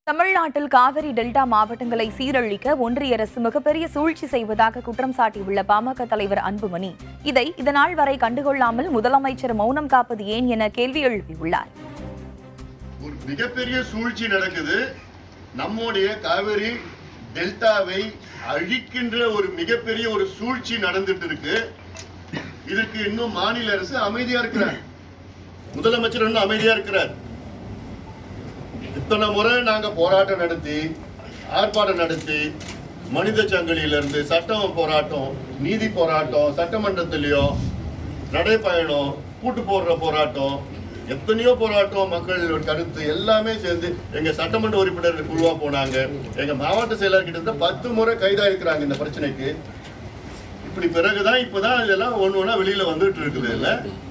தமிழ்நாட்டில் காவிரி டெல்டா மாவட்டங்களை சீரழிக்க ஒன்றிய அரசு மிகப்பெரிய சூழ்ச்சி செய்வதாக குற்றம் சாட்டியுள்ள பாமக தலைவர் அன்புமணி இதை இதநாள் வரை கண்டுகொள்ளாமல் முதலமைச்சர் மௌனம் காப்பது ஏன் என கேள்வி எழுப்பியுள்ளார் ஒரு மிகப்பெரிய சூழ்ச்சி நடக்குது நம்முடைய காவிரி டெல்டாவை அழிக்கின்ற ஒரு மிகப்பெரிய ஒரு சூழ்ச்சி நடந்துட்டு இருக்கு இதுக்கு இன்னும் மாநில அரசு அமைதியா இருக்கிறார் முதலமைச்சர் இன்னும் அமைதியா இருக்கிறார் இத்தனை முறை நாங்க போராட்டம் நடத்தி ஆர்ப்பாட்டம் நடத்தி மனித சங்கிலியிலிருந்து சட்டம் போராட்டம் நீதி போராட்டம் சட்டமன்றத்திலையும் நடைப்பயணம் கூட்டு போடுற போராட்டம் எத்தனையோ போராட்டம் மக்கள் கருத்து எல்லாமே சேர்ந்து எங்க சட்டமன்ற உறுப்பினர் குழுவா போனாங்க எங்க மாவட்ட செயலர் கிட்ட பத்து முறை கைதா இருக்கிறாங்க இந்த பிரச்சனைக்கு இப்படி பிறகுதான் இப்பதான் இதெல்லாம் ஒண்ணு ஒண்ணா வெளியில வந்துட்டு இருக்குது இல்ல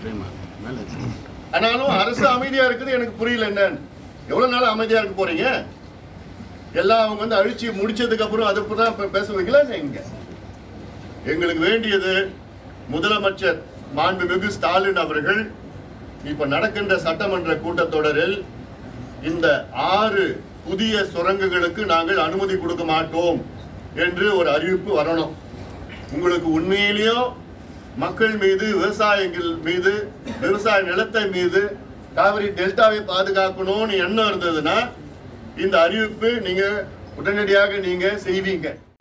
ஆனாலும் அரசு அமைதியா இருக்குது எனக்கு புரியல என்னன்னு எவ்வளவு நாள் அமைதியா இருக்க போறீங்க எல்லாம் அவங்க வந்து அழிச்சு முடிச்சதுக்கு அப்புறம் அதை தான் இப்ப பேசுவீங்களா நீங்க எங்களுக்கு வேண்டியது முதலமைச்சர் மாண்புமிகு ஸ்டாலின் அவர்கள் இப்ப நடக்கின்ற சட்டமன்ற கூட்டத்தொடரில் இந்த ஆறு புதிய சுரங்கங்களுக்கு நாங்கள் அனுமதி கொடுக்க மாட்டோம் என்று ஒரு அறிவிப்பு வரணும் உங்களுக்கு உண்மையிலேயும் மக்கள் மீது விவசாயிகள் மீது விவசாய நிலத்தை மீது காவிரி டெல்டாவை பாதுகாக்கணும்னு எண்ணம் இருந்ததுன்னா இந்த அறிவிப்பு நீங்க உடனடியாக நீங்க செய்வீங்க